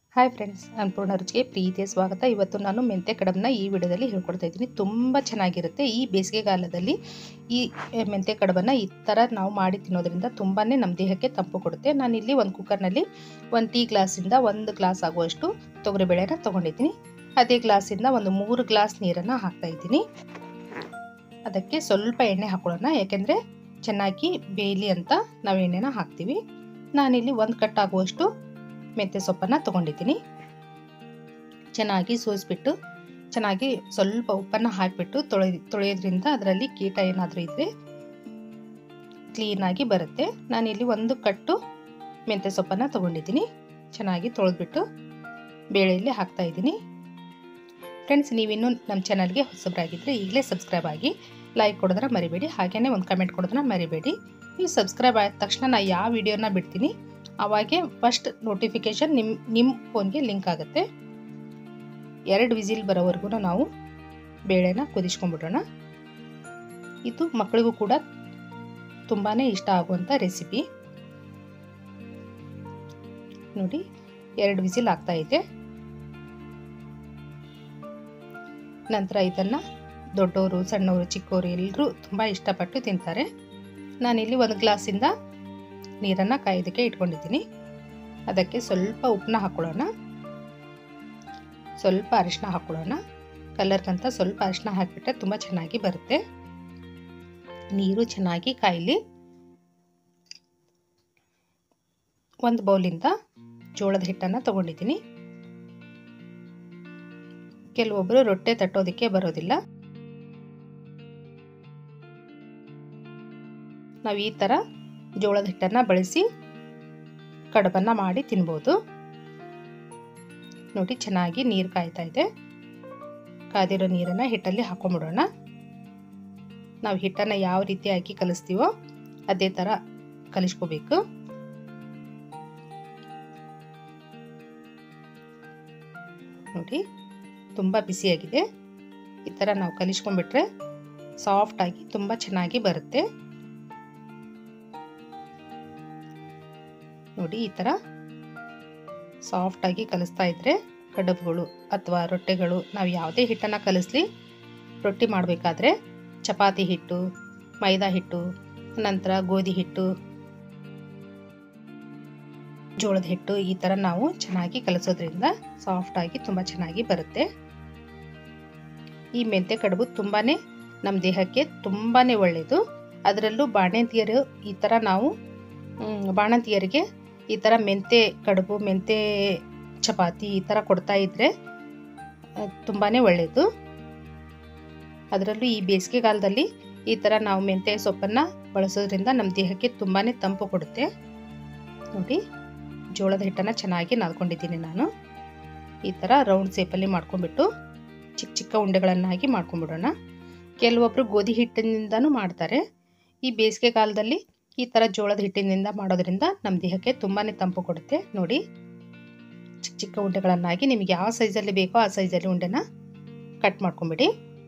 hi friends Annapurna ರುಚಿಗೆ ಪ್ರೀತಿಯ ಸ್ವಾಗತ ಇವತ್ತು ನಾನು ಮೆಂತ್ಯ ಕಡಬನ್ನ ಈ ವಿಡಿಯೋದಲ್ಲಿ ಹೇಳ್ಕೊಡ್ತಾ ಇದ್ದೀನಿ ತುಂಬ ಚೆನ್ನಾಗಿರುತ್ತೆ ಈ ಬೇಸಿಗೆಗಾಲದಲ್ಲಿ ಈ ಮೆಂತ್ಯ ಕಡಬನ್ನು ಈ ಥರ ನಾವು ಮಾಡಿ ತಿನ್ನೋದ್ರಿಂದ ತುಂಬಾ ನಮ್ಮ ದೇಹಕ್ಕೆ ತಂಪು ಕೊಡುತ್ತೆ ನಾನಿಲ್ಲಿ ಒಂದು ಕುಕ್ಕರ್ನಲ್ಲಿ ಒಂದು ಟೀ ಗ್ಲಾಸಿಂದ ಒಂದು ಗ್ಲಾಸ್ ಆಗುವಷ್ಟು ತೊಗರಿಬೇಳೆನ ತೊಗೊಂಡಿದ್ದೀನಿ ಅದೇ ಗ್ಲಾಸಿಂದ ಒಂದು ಮೂರು ಗ್ಲಾಸ್ ನೀರನ್ನು ಹಾಕ್ತಾ ಇದ್ದೀನಿ ಅದಕ್ಕೆ ಸ್ವಲ್ಪ ಎಣ್ಣೆ ಹಾಕೊಳ್ಳೋಣ ಯಾಕೆಂದರೆ ಚೆನ್ನಾಗಿ ಬೇಯಲಿ ಅಂತ ನಾವು ಎಣ್ಣೆನ ಹಾಕ್ತೀವಿ ನಾನಿಲ್ಲಿ ಒಂದು ಕಟ್ ಆಗುವಷ್ಟು ಮೆಂತ್ಯ ಸೊಪ್ಪನ್ನು ತೊಗೊಂಡಿದ್ದೀನಿ ಚೆನ್ನಾಗಿ ಸೋಸಿಬಿಟ್ಟು ಚೆನ್ನಾಗಿ ಸ್ವಲ್ಪ ಉಪ್ಪನ್ನು ಹಾಕಿಬಿಟ್ಟು ತೊಳೆ ತೊಳೆಯೋದ್ರಿಂದ ಅದರಲ್ಲಿ ಕೀಟ ಏನಾದರೂ ಇದ್ದರೆ ಕ್ಲೀನಾಗಿ ಬರುತ್ತೆ ನಾನಿಲ್ಲಿ ಒಂದು ಕಟ್ಟು ಮೆಂತ್ಯ ಸೊಪ್ಪನ್ನು ತೊಗೊಂಡಿದ್ದೀನಿ ಚೆನ್ನಾಗಿ ತೊಳೆದ್ಬಿಟ್ಟು ಬೇಳೆಯಲ್ಲಿ ಹಾಕ್ತಾ ಇದ್ದೀನಿ ಫ್ರೆಂಡ್ಸ್ ನೀವಿನ್ನೂ ನಮ್ಮ ಚಾನಲ್ಗೆ ಹೊಸಬರಾಗಿದ್ದರೆ ಈಗಲೇ ಸಬ್ಸ್ಕ್ರೈಬ್ ಆಗಿ ಲೈಕ್ ಕೊಡೋದನ್ನ ಮರಿಬೇಡಿ ಹಾಗೆಯೇ ಒಂದು ಕಮೆಂಟ್ ಕೊಡೋದನ್ನ ಮರಿಬೇಡಿ ನೀವು ಸಬ್ಸ್ಕ್ರೈಬ್ ಆದ ತಕ್ಷಣ ನಾನು ಯಾವ ವಿಡಿಯೋನ ಬಿಡ್ತೀನಿ ಅವಾಗೆ ಫಸ್ಟ್ ನೋಟಿಫಿಕೇಷನ್ ನಿಮ್ಮ ನಿಮ್ಮ ಫೋನ್ಗೆ ಲಿಂಕ್ ಆಗುತ್ತೆ ಎರಡು ವಿಸಿಲ್ ಬರೋವರೆಗೂ ನಾವು ಬೇಳೆನ ಕುದಿಸ್ಕೊಂಡ್ಬಿಡೋಣ ಇದು ಮಕ್ಕಳಿಗೂ ಕೂಡ ತುಂಬಾ ಇಷ್ಟ ಆಗುವಂಥ ರೆಸಿಪಿ ನೋಡಿ ಎರಡು ವಿಸಿಲ್ ಆಗ್ತಾ ಇದೆ ನಂತರ ಇದನ್ನು ದೊಡ್ಡವರು ಸಣ್ಣವರು ಚಿಕ್ಕವರು ಎಲ್ಲರೂ ತುಂಬ ಇಷ್ಟಪಟ್ಟು ತಿಂತಾರೆ ನಾನಿಲ್ಲಿ ಒಂದು ಗ್ಲಾಸಿಂದ ನೀರನ್ನು ಕಾಯೋದಕ್ಕೆ ಇಟ್ಕೊಂಡಿದ್ದೀನಿ ಅದಕ್ಕೆ ಸ್ವಲ್ಪ ಉಪ್ಪನ್ನ ಹಾಕ್ಕೊಳ್ಳೋಣ ಸ್ವಲ್ಪ ಅರಿಶಿನ ಹಾಕ್ಕೊಳ್ಳೋಣ ಕಲರ್ಗಂತ ಸ್ವಲ್ಪ ಅರಿಶಿನ ಹಾಕಿಬಿಟ್ರೆ ತುಂಬ ಚೆನ್ನಾಗಿ ಬರುತ್ತೆ ನೀರು ಚೆನ್ನಾಗಿ ಕಾಯಲಿ ಒಂದು ಬೌಲಿಂದ ಜೋಳದ ಹಿಟ್ಟನ್ನು ತಗೊಂಡಿದ್ದೀನಿ ಕೆಲವೊಬ್ಬರು ರೊಟ್ಟೆ ತಟ್ಟೋದಕ್ಕೆ ಬರೋದಿಲ್ಲ ನಾವು ಈ ಥರ ಜೋಳದ ಹಿಟ್ಟನ್ನು ಬಳಸಿ ಕಡಬನ್ನು ಮಾಡಿ ತಿನ್ಬೋದು ನೋಡಿ ಚೆನ್ನಾಗಿ ನೀರು ಕಾಯ್ತಾ ಇದೆ ಕಾದಿರೋ ನೀರನ್ನು ಹಿಟ್ಟಲ್ಲಿ ಹಾಕೊಂಡ್ಬಿಡೋಣ ನಾವು ಹಿಟ್ಟನ್ನು ಯಾವ ರೀತಿಯಾಗಿ ಕಲಿಸ್ತೀವೋ ಅದೇ ಥರ ಕಲಿಸ್ಕೋಬೇಕು ನೋಡಿ ತುಂಬ ಬಿಸಿಯಾಗಿದೆ ಈ ಥರ ನಾವು ಕಲಿಸ್ಕೊಂಡ್ಬಿಟ್ರೆ ಸಾಫ್ಟಾಗಿ ತುಂಬ ಚೆನ್ನಾಗಿ ಬರುತ್ತೆ ನೋಡಿ ಈ ಥರ ಸಾಫ್ಟಾಗಿ ಕಲಿಸ್ತಾ ಇದ್ದರೆ ಕಡಬುಗಳು ಅಥವಾ ರೊಟ್ಟೆಗಳು ನಾವು ಯಾವುದೇ ಹಿಟ್ಟನ್ನು ಕಲಿಸ್ಲಿ ರೊಟ್ಟಿ ಮಾಡಬೇಕಾದ್ರೆ ಚಪಾತಿ ಹಿಟ್ಟು ಮೈದಾ ಹಿಟ್ಟು ನಂತರ ಗೋಧಿ ಹಿಟ್ಟು ಜೋಳದ ಹಿಟ್ಟು ಈ ಥರ ನಾವು ಚೆನ್ನಾಗಿ ಕಲಿಸೋದ್ರಿಂದ ಸಾಫ್ಟಾಗಿ ತುಂಬ ಚೆನ್ನಾಗಿ ಬರುತ್ತೆ ಈ ಮೆಂತ್ಯ ಕಡುಬು ತುಂಬಾ ನಮ್ಮ ದೇಹಕ್ಕೆ ತುಂಬಾ ಒಳ್ಳೆಯದು ಅದರಲ್ಲೂ ಬಾಣಂತಿಯರು ಈ ಥರ ನಾವು ಬಾಣಂತಿಯರಿಗೆ ಈ ಥರ ಮೆಂತೆ ಕಡುಬು ಮೆಂತೆ ಚಪಾತಿ ಈ ಥರ ಕೊಡ್ತಾ ಇದ್ದರೆ ತುಂಬಾ ಒಳ್ಳೆಯದು ಅದರಲ್ಲೂ ಈ ಬೇಸಿಗೆಗಾಲದಲ್ಲಿ ಈ ಥರ ನಾವು ಮೆಂತೆ ಸೊಪ್ಪನ್ನು ಬಳಸೋದ್ರಿಂದ ನಮ್ಮ ದೇಹಕ್ಕೆ ತುಂಬಾ ತಂಪು ಕೊಡುತ್ತೆ ನೋಡಿ ಜೋಳದ ಹಿಟ್ಟನ್ನು ಚೆನ್ನಾಗಿ ನಾದ್ಕೊಂಡಿದ್ದೀನಿ ನಾನು ಈ ಥರ ರೌಂಡ್ ಸೇಪಲ್ಲಿ ಮಾಡ್ಕೊಂಡ್ಬಿಟ್ಟು ಚಿಕ್ಕ ಚಿಕ್ಕ ಉಂಡೆಗಳನ್ನಾಗಿ ಮಾಡ್ಕೊಂಡ್ಬಿಡೋಣ ಕೆಲವೊಬ್ಬರು ಗೋಧಿ ಹಿಟ್ಟಿನಿಂದನೂ ಮಾಡ್ತಾರೆ ಈ ಬೇಸಿಗೆ ಕಾಲದಲ್ಲಿ ಈ ಥರ ಜೋಳದ ಹಿಟ್ಟಿನಿಂದ ಮಾಡೋದ್ರಿಂದ ನಮ್ಮ ದೇಹಕ್ಕೆ ತುಂಬಾ ತಂಪು ಕೊಡುತ್ತೆ ನೋಡಿ ಚಿಕ್ಕ ಚಿಕ್ಕ ಉಂಡೆಗಳನ್ನಾಗಿ ನಿಮಗೆ ಯಾವ ಸೈಜಲ್ಲಿ ಬೇಕೋ ಆ ಸೈಜಲ್ಲಿ ಉಂಡೆನ ಕಟ್ ಮಾಡ್ಕೊಂಬಿಡಿ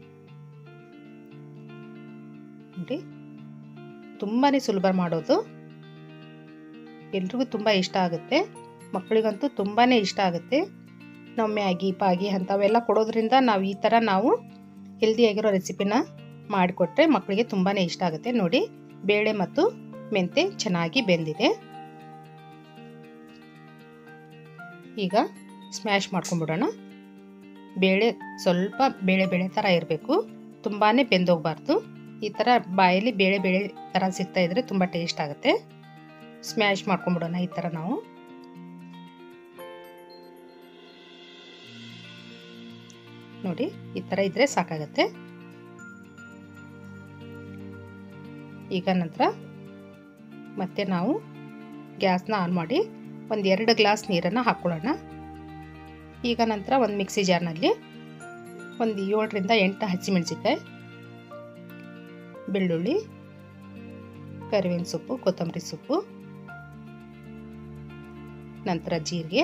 ನೋಡಿ ತುಂಬಾ ಸುಲಭ ಮಾಡೋದು ಎಲ್ರಿಗೂ ತುಂಬ ಇಷ್ಟ ಆಗುತ್ತೆ ಮಕ್ಕಳಿಗಂತೂ ತುಂಬಾ ಇಷ್ಟ ಆಗುತ್ತೆ ನಾವು ಮ್ಯಾಗಿ ಪಾಗಿ ಅಂಥವೆಲ್ಲ ಕೊಡೋದ್ರಿಂದ ನಾವು ಈ ಥರ ನಾವು ಹೆಲ್ದಿಯಾಗಿರೋ ರೆಸಿಪಿನ ಮಾಡಿಕೊಟ್ರೆ ಮಕ್ಕಳಿಗೆ ತುಂಬಾ ಇಷ್ಟ ಆಗುತ್ತೆ ನೋಡಿ ಬೇಳೆ ಮತ್ತು ಮೆಂತೆ ಚೆನ್ನಾಗಿ ಬೆಂದಿದೆ ಈಗ ಸ್ಮ್ಯಾಶ್ ಮಾಡ್ಕೊಂಡ್ಬಿಡೋಣ ಬೇಳೆ ಸ್ವಲ್ಪ ಬೇಳೆ ಬೇಳೆ ಥರ ಇರಬೇಕು ತುಂಬಾ ಬೆಂದೋಗ್ಬಾರ್ದು ಈ ಥರ ಬಾಯಲ್ಲಿ ಬೇಳೆ ಬೇಳೆ ಥರ ಸಿಗ್ತಾ ಇದ್ರೆ ತುಂಬ ಟೇಸ್ಟ್ ಆಗುತ್ತೆ ಸ್ಮ್ಯಾಶ್ ಮಾಡ್ಕೊಂಡ್ಬಿಡೋಣ ಈ ಥರ ನಾವು ನೋಡಿ ಈ ಥರ ಇದ್ರೆ ಸಾಕಾಗತ್ತೆ ಈಗ ನಂತರ ಮತ್ತೆ ನಾವು ಗ್ಯಾಸ್ನ ಆನ್ ಮಾಡಿ ಒಂದು ಎರಡು ಗ್ಲಾಸ್ ನೀರನ್ನು ಹಾಕ್ಕೊಳ್ಳೋಣ ಈಗ ನಂತರ ಒಂದು ಮಿಕ್ಸಿ ಜಾರ್ನಲ್ಲಿ ಒಂದು ಏಳರಿಂದ ಎಂಟು ಹಸಿಮೆಣಸಿಕಾಯಿ ಬೆಳ್ಳುಳ್ಳಿ ಕರಿಬೇವಿನ ಸೊಪ್ಪು ಕೊತ್ತಂಬರಿ ಸೊಪ್ಪು ನಂತರ ಜೀರಿಗೆ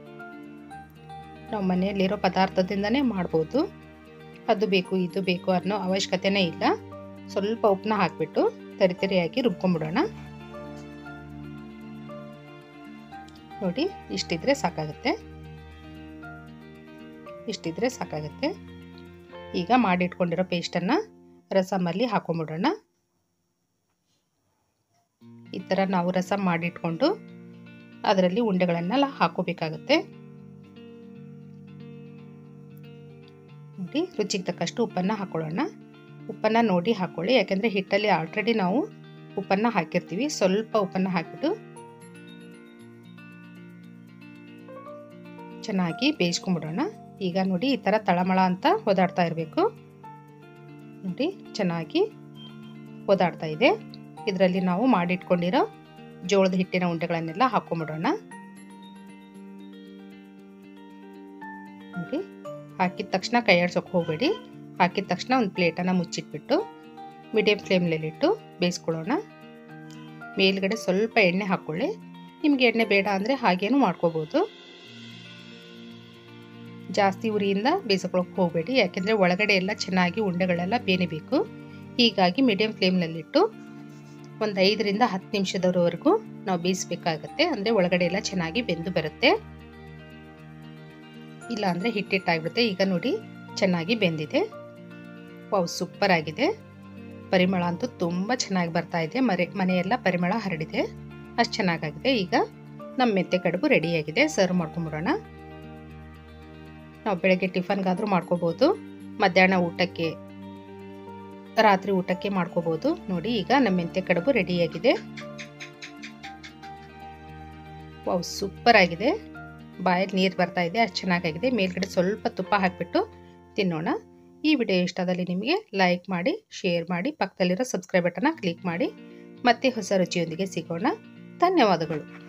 ನಾವು ಮನೆಯಲ್ಲಿರೋ ಪದಾರ್ಥದಿಂದನೇ ಮಾಡ್ಬೋದು ಅದು ಬೇಕು ಇದು ಬೇಕು ಅನ್ನೋ ಅವಶ್ಯಕತೆನೇ ಇಲ್ಲ ಸ್ವಲ್ಪ ಉಪ್ಪನ್ನ ಹಾಕಿಬಿಟ್ಟು ತರಿತರಿಯಾಗಿ ರುಬ್ಕೊಂಡ್ಬಿಡೋಣ ನೋಡಿ ಇಷ್ಟಿದ್ರೆ ಸಾಕಾಗುತ್ತೆ ಇಷ್ಟಿದ್ರೆ ಸಾಕಾಗುತ್ತೆ ಈಗ ಮಾಡಿಟ್ಕೊಂಡಿರೋ ಪೇಸ್ಟನ್ನು ರಸಮಲ್ಲಿ ಹಾಕೊಂಬಿಡೋಣ ಈ ಥರ ನಾವು ರಸ ಮಾಡಿಟ್ಕೊಂಡು ಅದರಲ್ಲಿ ಉಂಡೆಗಳನ್ನೆಲ್ಲ ಹಾಕೋಬೇಕಾಗುತ್ತೆ ನೋಡಿ ರುಚಿಗೆ ತಕ್ಕಷ್ಟು ಉಪ್ಪನ್ನು ಹಾಕೊಳ್ಳೋಣ ಉಪ್ಪನ್ನು ನೋಡಿ ಹಾಕೊಳ್ಳಿ ಯಾಕೆಂದರೆ ಹಿಟ್ಟಲ್ಲಿ ಆಲ್ರೆಡಿ ನಾವು ಉಪ್ಪನ್ನು ಹಾಕಿರ್ತೀವಿ ಸ್ವಲ್ಪ ಉಪ್ಪನ್ನು ಹಾಕಿಬಿಟ್ಟು ಚೆನ್ನಾಗಿ ಬೇಯಿಸ್ಕೊಂಬಿಡೋಣ ಈಗ ನೋಡಿ ಈ ಥರ ತಳಮಳ ಅಂತ ಓದಾಡ್ತಾ ಇರಬೇಕು ನೋಡಿ ಚೆನ್ನಾಗಿ ಓದಾಡ್ತಾ ಇದೆ ಇದರಲ್ಲಿ ನಾವು ಮಾಡಿಟ್ಕೊಂಡಿರೋ ಜೋಳದ ಹಿಟ್ಟಿನ ಉಂಡೆಗಳನ್ನೆಲ್ಲ ಹಾಕೊಂಬಿಡೋಣ ನೋಡಿ ಹಾಕಿದ ತಕ್ಷಣ ಕೈ ಆಡ್ಸೋಕೆ ಹೋಗಬೇಡಿ ಹಾಕಿದ ತಕ್ಷಣ ಒಂದು ಪ್ಲೇಟನ್ನು ಮುಚ್ಚಿಟ್ಬಿಟ್ಟು ಮೀಡಿಯಮ್ ಫ್ಲೇಮ್ನಲ್ಲಿಟ್ಟು ಬೇಯಿಸ್ಕೊಳ್ಳೋಣ ಮೇಲ್ಗಡೆ ಸ್ವಲ್ಪ ಎಣ್ಣೆ ಹಾಕ್ಕೊಳ್ಳಿ ನಿಮಗೆ ಎಣ್ಣೆ ಬೇಡ ಅಂದರೆ ಹಾಗೇನು ಮಾಡ್ಕೋಬೋದು ಜಾಸ್ತಿ ಉರಿಯಿಂದ ಬೇಯಿಸ್ಕೊಳ್ಳೋಕೆ ಹೋಗಬೇಡಿ ಯಾಕೆಂದರೆ ಒಳಗಡೆ ಎಲ್ಲ ಚೆನ್ನಾಗಿ ಉಂಡೆಗಳೆಲ್ಲ ಬೇಯಬೇಕು ಹೀಗಾಗಿ ಮೀಡಿಯಮ್ ಫ್ಲೇಮ್ನಲ್ಲಿಟ್ಟು ಒಂದು ಐದರಿಂದ ಹತ್ತು ನಿಮಿಷದವರೆಗೂ ನಾವು ಬೇಯಿಸ್ಬೇಕಾಗತ್ತೆ ಅಂದರೆ ಒಳಗಡೆ ಎಲ್ಲ ಚೆನ್ನಾಗಿ ಬೆಂದು ಬರುತ್ತೆ ಇಲ್ಲ ಅಂದರೆ ಹಿಟ್ಟಿಟ್ಟಾಗ್ಬಿಡುತ್ತೆ ಈಗ ನೋಡಿ ಚೆನ್ನಾಗಿ ಬೆಂದಿದೆ ವಾವ್ ಸೂಪರ್ ಆಗಿದೆ ಪರಿಮಳ ಅಂತೂ ತುಂಬ ಚೆನ್ನಾಗಿ ಬರ್ತಾ ಇದೆ ಮರೆ ಮನೆಯೆಲ್ಲ ಪರಿಮಳ ಹರಡಿದೆ ಅಷ್ಟು ಚೆನ್ನಾಗಾಗಿದೆ ಈಗ ನಮ್ಮ ಮೆತ್ತೆ ಕಡುಬು ರೆಡಿಯಾಗಿದೆ ಸರ್ವ್ ಮಾಡ್ಕೊಂಬಿಡೋಣ ನಾವು ಬೆಳಗ್ಗೆ ಟಿಫನ್ಗಾದರೂ ಮಾಡ್ಕೋಬೋದು ಮಧ್ಯಾಹ್ನ ಊಟಕ್ಕೆ ರಾತ್ರಿ ಊಟಕ್ಕೆ ಮಾಡ್ಕೋಬೋದು ನೋಡಿ ಈಗ ನಮ್ಮ ಮೆಂತೆ ಕಡುಬು ರೆಡಿಯಾಗಿದೆ ವಾವ್ ಸೂಪರ್ ಆಗಿದೆ ಬಾಯಲ್ಲಿ ನೀರು ಬರ್ತಾ ಇದೆ ಅಷ್ಟು ಚೆನ್ನಾಗಾಗಿದೆ ಮೇಲ್ಗಡೆ ಸ್ವಲ್ಪ ತುಪ್ಪ ಹಾಕಿಬಿಟ್ಟು ತಿನ್ನೋಣ ಈ ವಿಡಿಯೋ ಇಷ್ಟದಲ್ಲಿ ನಿಮಗೆ ಲೈಕ್ ಮಾಡಿ ಶೇರ್ ಮಾಡಿ ಪಕ್ಕದಲ್ಲಿರೋ ಸಬ್ಸ್ಕ್ರೈಬ್ ಬಟನ್ನ ಕ್ಲಿಕ್ ಮಾಡಿ ಮತ್ತೆ ಹೊಸ ರುಚಿಯೊಂದಿಗೆ ಸಿಗೋಣ ಧನ್ಯವಾದಗಳು